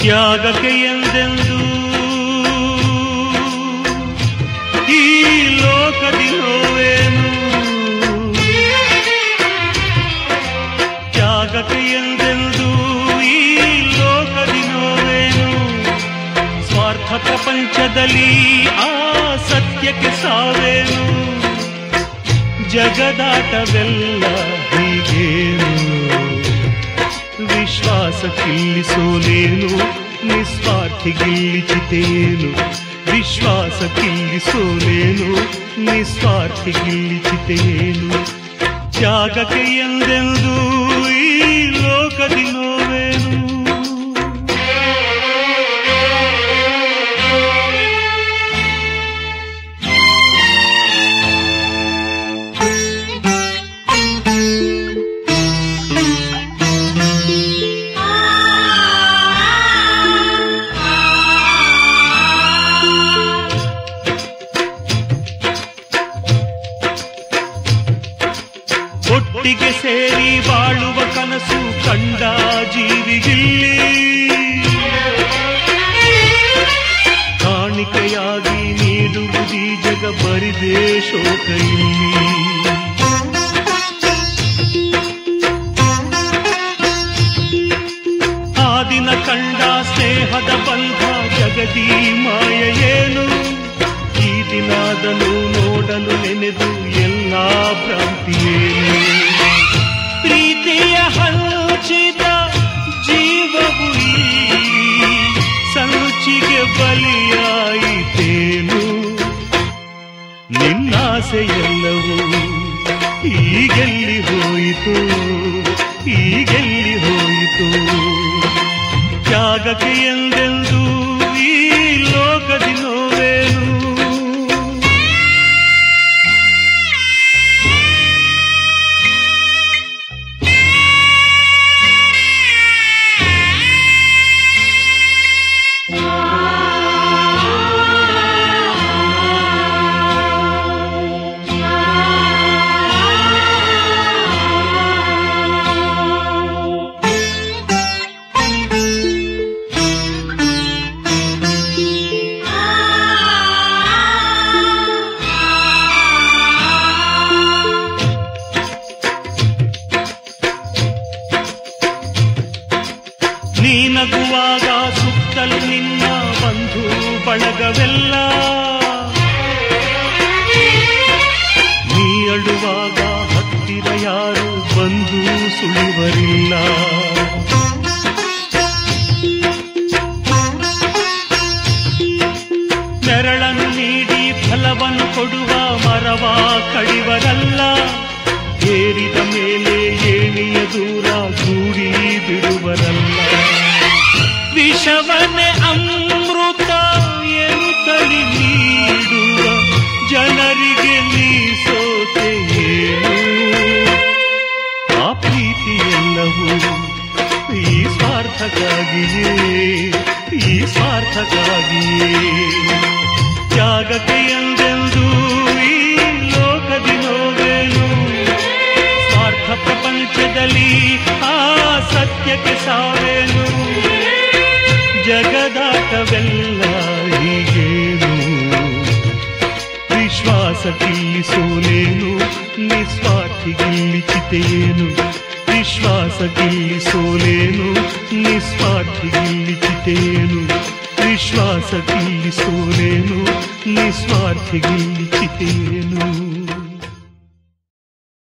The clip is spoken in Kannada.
ತ್ಯಾಗಕ್ಕೆ ಎಂದೆಂದು ಈ ಲೋಕದಿ ನೋವೇನು ತ್ಯಾಗಕ್ಕೆ ಎಂದೆಂದು ಈ ಲೋಕದಿ ನೋವೇನು ಸ್ವಾರ್ಥ ಪ್ರಪಂಚದಲ್ಲಿ ಆ ಸತ್ಯಕ್ಕೆ ಸಾವೇನು ಜಗದಾಟವೆಲ್ಲ ಹೀಗೇನು ವಿಶ್ವಾಸ ಕಿಲ್ಲಿಸೋಲೇನು ನಿಸ್ವಾರ್ಥಿ ಗಿಲ್ಲಿಚಿತೇನು ವಿಶ್ವಾಸ ಕಿಲ್ಲಿಸೋಲೇನು ನಿಸ್ವಾರ್ಥಿ ಗಿಲ್ಲಿಚಿತೇನು ತ್ಯಾಗಕ್ಕೆ ಎಂದೆಂದು ಈ ಲೋಕದಿ ನೋವೇನು ಒಟ್ಟಿಗೆ ಸೇರಿ ಬಾಳುವ ಕನಸು ಕಂಡ ಜೀವಿಗಿಲ್ಲಿ ಕಾಣಿಕೆಯಾಗಿ ನೀಡುವುದೀ ಜಗ ಬರಿದೇ ಶೋಕ ಇಲ್ಲಿ ಆ ದಿನ ಕಂಡ ಸ್ನೇಹದ ಬಂಧ ಜಗದಿ ಮಾಯ ಏನು ಈ ದಿನಾದನು ನೋಡಲು ನೆನೆದು ಎಲ್ಲ ಭ್ರಾಂತಿಯೇನು ಪ್ರೀತಿಯ ಹಂಚಿದ ಜೀವವು ಇಲ್ಲಿ ಸಂಚಿಗೆ ಬಲಿಯಾಯಿತೇನು ನಿನ್ನಾಸೆಯೆಲ್ಲವೂ ಈಗೆಲ್ಲಿ ಹೋಯಿತು ಈಗೆಲ್ಲಿ ಹೋಯಿತು ತ್ಯಾಗಕ್ಕೆ ಎಂದೆಂದು ಈ ಲೋಕದಿ ನೋವೇನು ನೀ ನಗುವಾಗ ಸುತ್ತಲೂ ನಿನ್ನ ಬಂಧು ಬಳಗವೆಲ್ಲ ನೀ ಅಳುವಾಗ ಹತ್ತಿರ ಯಾರು ಬಂದು ಸುಳಿವರಿಲ್ಲ ನೆರಳನ್ನು ನೀಡಿ ಫಲವನ್ನು ಕೊಡುವ ಮರವ ಕಡಿವರಲ್ಲ ಏರಿದ ಮೇಲೆ ಏಣಿಯ ದೂರ ದೂಡಿ ಬಿಡುವರಲ್ಲ ವಿಷವನ್ನೇ ಅಮೃತ ಎರುತ್ತಲಿ ನೀಡುವ ಜನರಿಗೆ ನೀ ಸೋತೆ ಏನು ಆ ಪ್ರೀತಿಯೆಲ್ಲವೂ ಈ ಸ್ವಾರ್ಥಕ್ಕಾಗಿಯೇ ಈ ಸ್ವಾರ್ಥಕ್ಕಾಗಿಯೇ ತ್ಯಾಗಕ್ಕೆ ಎಂದೆಂದು ಈ ಲೋಕದಿ ನೋವೇನು ಸ್ವಾರ್ಥ ಪ್ರಪಂಚದಲ್ಲಿ ಆ ಸತ್ಯಕ್ಕೆ ಸಾವೇನು ಜಗದಾಟವೆಲ್ಲ ಹೀಗೇನು ವಿಶ್ವಾಸ ಗಿಲ್ಲಿಸೋಲೇನು ನಿಸ್ವಾರ್ಥಿ ಗಿಲ್ಲಿಚಿತೇನು ವಿಶ್ವಾಸ ಗಿಲ್ಲಿಸೋಲೇನು ನಿಸ್ವಾರ್ಥಿ ಗಿಲ್ಲಿಚಿತೇನು ವಿಶ್ವಾಸ ಗಿಲ್ಲಿಸೋಲೇನು ನಿಸ್ವಾರ್ಥಿ ಗಿಲ್ಲಿಚಿತೇನು